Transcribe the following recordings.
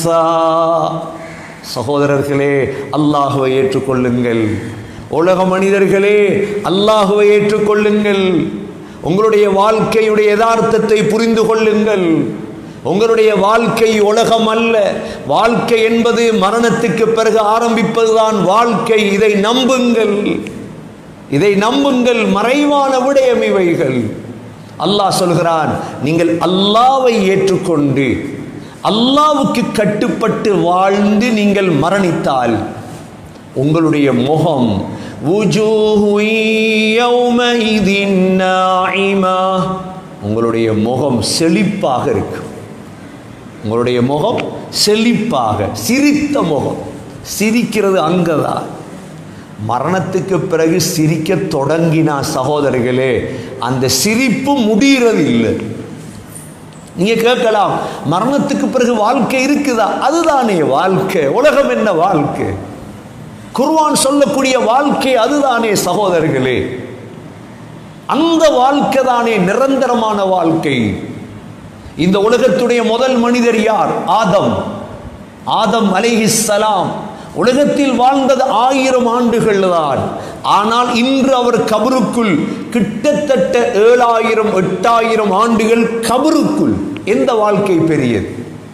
சகோதரர்களே அல்லாஹுவை ஏற்றுக்கொள்ளுங்கள் உலக மனிதர்களே அல்லாஹுவை ஏற்றுக்கொள்ளுங்கள் உங்களுடைய வாழ்க்கையுடைய யதார்த்தத்தை புரிந்து கொள்ளுங்கள் உங்களுடைய வாழ்க்கை உலகம் அல்ல வாழ்க்கை என்பது மரணத்துக்கு பிறகு ஆரம்பிப்பதுதான் வாழ்க்கை இதை நம்புங்கள் இதை நம்புங்கள் மறைவான விடயம் இவைகள் அல்லாஹ் சொல்கிறான் நீங்கள் அல்லாவை ஏற்றுக்கொண்டு அல்லாவுக்கு கட்டுப்பட்டு வாழ்ந்து நீங்கள் மரணித்தால் உங்களுடைய முகம் "வுஜூஹு யௌமஇதின் நாஇமா." உங்களுடைய முகம் செழிப்பாக இருக்கும் உங்களுடைய முகம் செழிப்பாக சிரித்த முகம் சிரிக்கிறது அங்கதான் மரணத்துக்கு பிறகு சிரிக்க தொடங்கினா சகோதரர்களே அந்த சிரிப்பு முடிகிறது இல்லை நீங்க கேட்கலாம் மரணத்துக்கு பிறகு வாழ்க்கை இருக்குதா அதுதானே வாழ்க்கை உலகம் என்ன வாழ்க்கை குர்வான் சொல்லக்கூடிய வாழ்க்கை அதுதானே சகோதரர்களே அந்த வாழ்க்கை தானே நிரந்தரமான வாழ்க்கை இந்த உலகத்துடைய முதல் மனிதர் யார் ஆதம் ஆதம் அலைஹிஸ்ஸலாம் உலகத்தில் வாழ்ந்தது ஆயிரம் ஆண்டுகள் தான் ஆனால் இன்று அவர் கபருக்குள் கிட்டத்தட்ட ஏழாயிரம் எட்டாயிரம் ஆண்டுகள் கபருக்குள் எந்த வாழ்க்கை பெரியது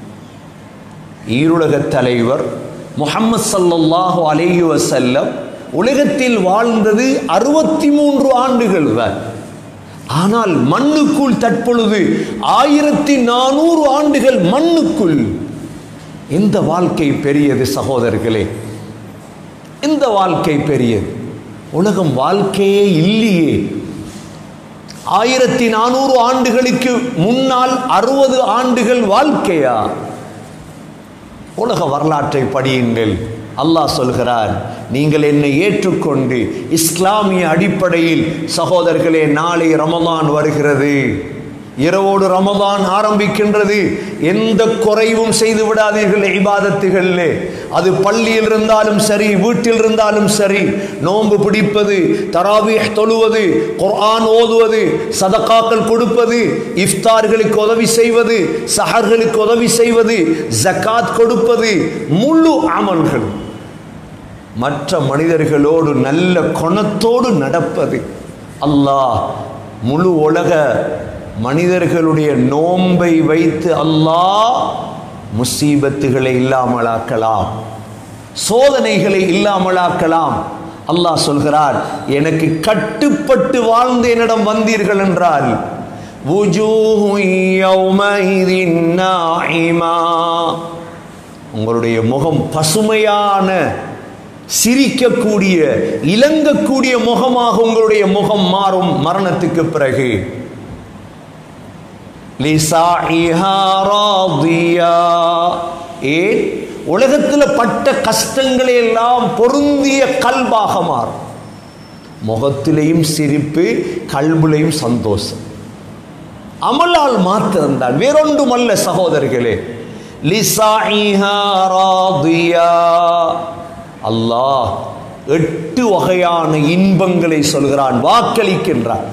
ஈருலக தலைவர் முகமது சல்லல்லாஹு அலைஹி வஸல்லம் உலகத்தில் வாழ்ந்தது அறுபத்தி மூன்று ஆண்டுகள் தான் ஆனால் மண்ணுக்குள் தற்பொழுது ஆயிரத்தி நானூறு ஆண்டுகள் மண்ணுக்குள் எந்த வாழ்க்கை பெரியது சகோதரர்களே எந்த வாழ்க்கை பெரியது உலகம் வாழ்க்கையே இல்லையே ஆயிரத்தி நானூறு ஆண்டுகளுக்கு முன்னால் அறுபது ஆண்டுகள் வாழ்க்கையா உலக வரலாற்றை படியுங்கள் அல்லாஹ் சொல்கிறார் நீங்கள் என்னை ஏற்றுக்கொண்டு இஸ்லாமிய அடிப்படையில் சகோதரர்களே நாளை ரமதான் வருகிறது இரவோடு ரமதான் ஆரம்பிக்கின்றது எந்த குறைவும் செய்து விடாதீர்கள் இபாதத்துகளிலே அது பள்ளியில் இருந்தாலும் சரி வீட்டில் இருந்தாலும் சரி நோன்பு பிடிப்பது தராவீஹ் தொழுவது குர்ஆன் ஓதுவது சதகாக்கள் கொடுப்பது இஃப்தார்களுக்கு உதவி செய்வது சஹர்களுக்கு உதவி செய்வது ஜக்காத் கொடுப்பது முழு அமல்கள் மற்ற மனிதர்களோடு நல்ல குணத்தோடு நடப்பது அல்லாஹ் முழு உலக மனிதர்களுடைய நோன்பை வைத்து அல்லாஹ் முசீபத்துகளை இல்லாமலாக்கலாம் சோதனைகளை இல்லாமலாக்கலாம் அல்லாஹ் சொல்கிறார் எனக்கு கட்டுப்பட்டு வாழ்ந்து என்னிடம் வந்தீர்கள் என்றால் "வுஜூஹு யௌமஇதின் நாஇமா." உங்களுடைய முகம் பசுமையான சிரிக்கக்கூடிய இலங்கக்கூடிய முகமாக உங்களுடைய முகம் மாறும் மரணத்துக்கு பிறகு லிசாஇஹா ராதியா. ஏன் உலகத்தில் பட்ட கஷ்டங்களை எல்லாம் பொருந்திய கல்பாக மாறும் முகத்திலையும் சிரிப்பு கல்புலையும் சந்தோஷம் அமலால் மாத்திரம்தான் வேறொன்றுமல்ல சகோதரர்களே லிசாஇஹா ராதியா. அல்லாஹ் எட்டு வகையான இன்பங்களை சொல்கிறான் வாக்களிக்கின்றான்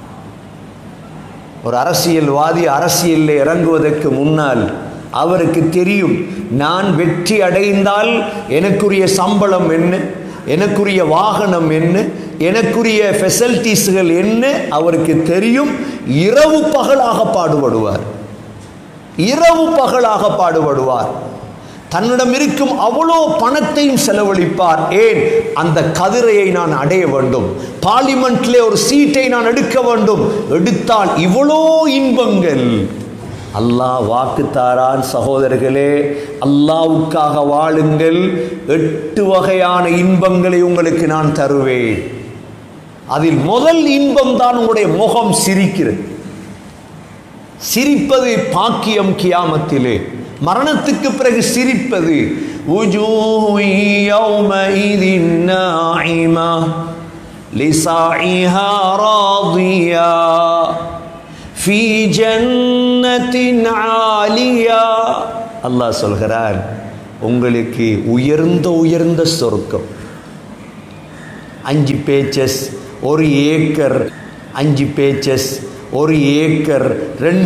ஒரு அரசியல்வாதி அரசியலில் இறங்குவதற்கு முன்னால் அவருக்கு தெரியும் நான் வெற்றி அடைந்தால் எனக்குரிய சம்பளம் என்ன எனக்குரிய வாகனம் என்ன எனக்குரிய ஃபெசிலிட்டிஸ்கள் என்ன அவருக்கு தெரியும் இரவு பகலாக பாடுபடுவார் இரவு பகலாக பாடுபடுவார் தன்னிடம் இருக்கும் அவ்வளோ பணத்தையும் செலவழிப்பார் ஏன் அந்த கதிரையை நான் அடைய வேண்டும் பார்லிமெண்ட்ல ஒரு சீட்டை நான் எடுக்க வேண்டும் எடுத்தால் இவ்வளோ இன்பங்கள் அல்லாஹ் வாக்கு தாரான் சகோதரர்களே அல்லாவுக்காக வாழுங்கள் எட்டு வகையான இன்பங்களை உங்களுக்கு நான் தருவேன் அதில் முதல் இன்பம் தான் உங்களுடைய முகம் சிரிக்கிறது சிரிப்பது பாக்கியம் கியாமத்திலே மரணத்துக்கு பிறகு சிரிப்பது وجوه يومئذ ناعمة لسعيها راضية في جنة عالية அல்லாஹ் சொல்கிறார் உங்களுக்கு உயர்ந்த உயர்ந்த சொர்க்கம் அஞ்சு பேச்சஸ் ஒரு ஏக்கர் அஞ்சு பேச்சஸ் ஒரு ஏக்கர் ரெண்டு